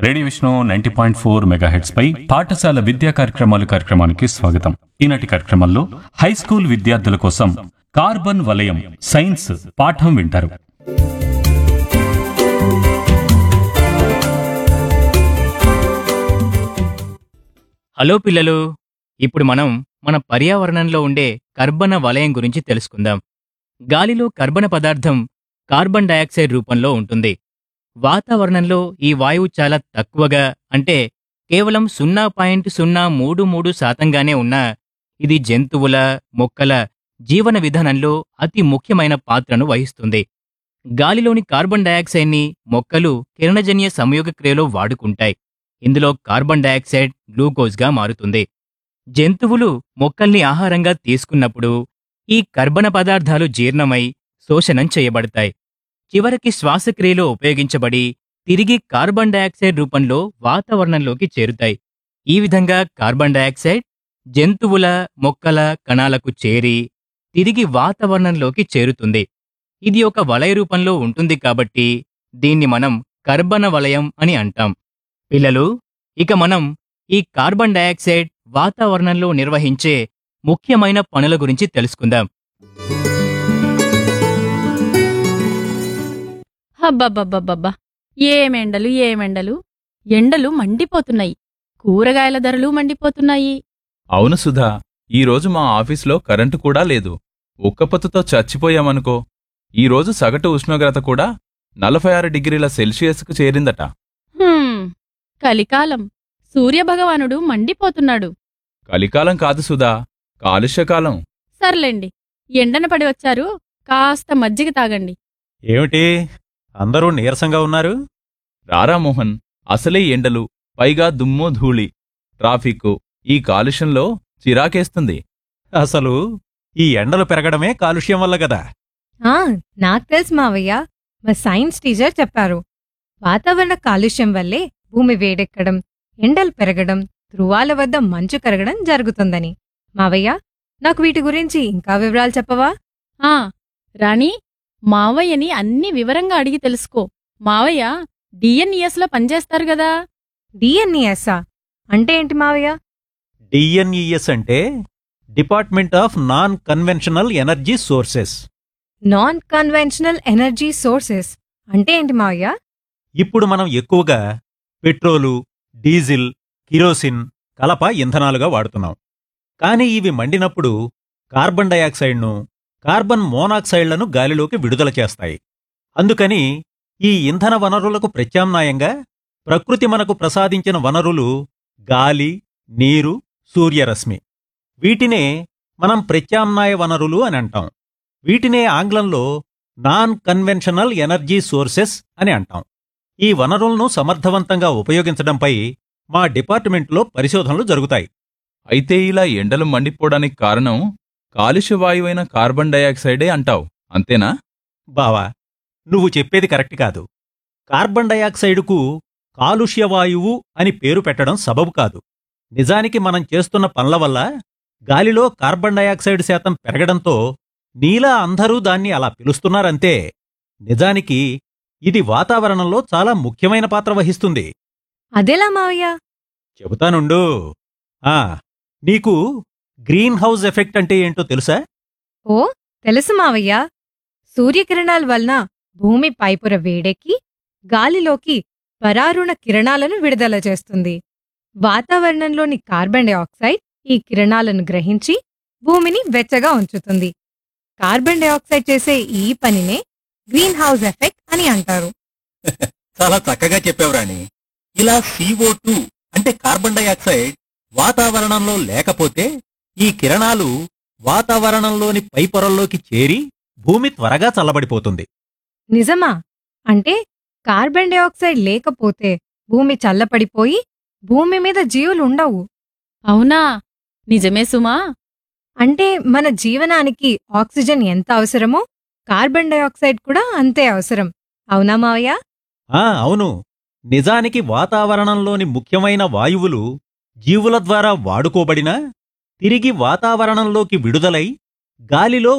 radio Vishnu ninety point four megahertz పై పాఠశాల విద్యా కార్యక్రమాలు కార్యక్రమానికి స్వాగతం ఈనాటి కార్యక్రమంలో హై స్కూల్ విద్యార్థుల కోసం కార్బన్ వలయం సైన్స్ పాఠం వింటారు హలో పిల్లలు ఇప్పుడు మనం మన పర్యావరణంలో ఉండే కర్బన వలయం గురించి తెలుసుకుందాం గాలిలో కర్బన పదార్థం కార్బన్ డయాక్సైడ్ రూపంలో ఉంటుంది వాతావరణంలో ఈ వాయువు చాలా తక్కువగా అంటే కేవలం సున్నా పాయింట్ సున్నా మూడు మూడు శాతంగానే ఉన్నా ఇది జంతువుల మొక్కల జీవన విధానంలో అతి ముఖ్యమైన పాత్రను వహిస్తుంది గాలిలోని కార్బన్ డయాక్సైడ్ని మొక్కలు కిరణజన్య సంయోగ క్రియలో వాడుకుంటాయి ఇందులో కార్బన్ డయాక్సైడ్ గ్లూకోజ్గా మారుతుంది జంతువులు మొక్కల్ని ఆహారంగా తీసుకున్నప్పుడు ఈ కర్బన పదార్థాలు జీర్ణమై శోషణం చేయబడతాయి చివరికి శ్వాసక్రియలో ఉపయోగించబడి తిరిగి కార్బన్ డయాక్సైడ్ రూపంలో వాతావరణంలోకి చేరుతాయి ఈ విధంగా కార్బన్ డయాక్సైడ్ జంతువుల మొక్కల కణాలకు చేరి తిరిగి వాతావరణంలోకి చేరుతుంది ఇది ఒక వలయ రూపంలో ఉంటుంది కాబట్టి దీన్ని మనం కర్బన వలయం అని అంటాం పిల్లలు ఇక మనం ఈ కార్బన్ డయాక్సైడ్ వాతావరణంలో నిర్వహించే ముఖ్యమైన పనుల గురించి తెలుసుకుందాం హబ్బబ్బబ్బబ్బబ్బా ఏమెండలు ఏమెండలు ఎండలు మండిపోతున్నాయి కూరగాయల ధరలు మండిపోతున్నాయి అవును సుధా ఈరోజు మా ఆఫీస్లో కరెంటు కూడా లేదు ఉక్కపొత్తుతో చచ్చిపోయామనుకో ఈరోజు సగటు ఉష్ణోగ్రత కూడా నలభై ఆరు డిగ్రీల సెల్సియస్కు చేరిందట హ్మ్, కలికాలం సూర్యభగవానుడు మండిపోతున్నాడు కలికాలం కాదు సుధా కాలుష్యకాలం సర్లేండి ఎండన పడి వచ్చారు కాస్త మజ్జిగ తాగండి ఏమిటి అందరూ నీరసంగా ఉన్నారు రారా మోహన్ అసలే ఎండలు పైగా దుమ్ము ధూళి ట్రాఫిక్కు ఈ కాలుష్యంలో చిరాకేస్తుంది అసలు ఈ ఎండలు పెరగడమే కాలుష్యం వల్ల కదా ఆ, నాకు తెలుసు మావయ్య మా సైన్స్ టీచర్ చెప్పారు వాతావరణ కాలుష్యం వల్లే భూమి వేడెక్కడం ఎండలు పెరగడం ధృవాల వద్ద మంచు కరగడం జరుగుతుందని మావయ్య నాకు వీటి గురించి ఇంకా వివరాలు చెప్పవా ఆ రాణి మావయ్యని అన్ని వివరంగా అడిగి తెలుసుకో మావయ్య డిఎన్ఈఎస్ లో పనిచేస్తారు గదా డిఎన్ఈఎస్ఆ అంటే ఏంటి మావయ్య డిఎన్ఈఎస్ అంటే department of non conventional energy sources non conventional energy sources అంటే ఏంటి మావయ్య ఇప్పుడు మనం ఎక్కువగా పెట్రోలు డీజిల్ కిరోసిన్ కలప ఇంధనాలుగా వాడుతున్నాం కానీ ఇవి మండినప్పుడు కార్బన్ డయాక్సైడ్ను కార్బన్ మోనాక్సైడ్లను గాలిలోకి విడుదల చేస్తాయి అందుకని ఈ ఇంధన వనరులకు ప్రత్యామ్నాయంగా ప్రకృతి మనకు ప్రసాదించిన వనరులు గాలి నీరు సూర్యరశ్మి వీటినే మనం ప్రత్యామ్నాయ వనరులు అని అంటాం వీటినే ఆంగ్లంలో నాన్ కన్వెన్షనల్ ఎనర్జీ సోర్సెస్ అని అంటాం ఈ వనరులను సమర్థవంతంగా ఉపయోగించడంపై మా డిపార్ట్మెంట్లో పరిశోధనలు జరుగుతాయి అయితే ఇలా ఎండలు మండిపోవడానికి కారణం కాలుష్య వాయువైన కార్బన్ డయాక్సైడే అంటావు అంతేనా బావా నువ్వు చెప్పేది కరెక్ట్ కాదు కార్బన్ డయాక్సైడుకు కాలుష్య వాయువు అని పేరు పెట్టడం సబబు కాదు నిజానికి మనం చేస్తున్న పనుల వల్ల గాలిలో కార్బన్ డయాక్సైడ్ శాతం పెరగడంతో నీలా అందరూ దాన్ని అలా పిలుస్తున్నారంతే నిజానికి ఇది వాతావరణంలో చాలా ముఖ్యమైన పాత్ర వహిస్తుంది అదెలా మావయ్య చెబుతానుండు ఆ నీకు గ్రీన్ హౌస్ ఎఫెక్ట్ అంటే ఏంటో తెలుసా ఓ తెలుసు మావయ్య సూర్యకిరణాల వలన భూమి పైపుర వేడెక్కి గాలిలోకి పరారుణ కిరణాలను విడుదల చేస్తుంది వాతావరణంలోని కార్బన్ డయాక్సైడ్ ఈ కిరణాలను గ్రహించి భూమిని వెచ్చగా ఉంచుతుంది కార్బన్ డయాక్సైడ్ చేసే ఈ పనినే గ్రీన్ హౌస్ ఎఫెక్ట్ అని అంటారు చాలా చక్కగా చెప్పావు రాణి ఇలా CO2 అంటే కార్బన్ డయాక్సైడ్ వాతావరణంలో లేకపోతే ఈ కిరణాలు వాతావరణంలోని పై పొరల్లోకి చేరి భూమి త్వరగా చల్లబడిపోతుంది నిజమా అంటే కార్బన్ డయాక్సైడ్ లేకపోతే భూమి చల్లపడిపోయి భూమి మీద జీవులు ఉండవు అవునా నిజమే సుమా అంటే మన జీవనానికి ఆక్సిజన్ ఎంత అవసరమో కార్బన్ డయాక్సైడ్ కూడా అంతే అవసరం అవునా మావయ్య ఆ అవును నిజానికి వాతావరణంలోని ముఖ్యమైన వాయువులు జీవుల ద్వారా వాడుకోబడినా తిరిగి వాతావరణంలోకి విడుదలై గాలిలో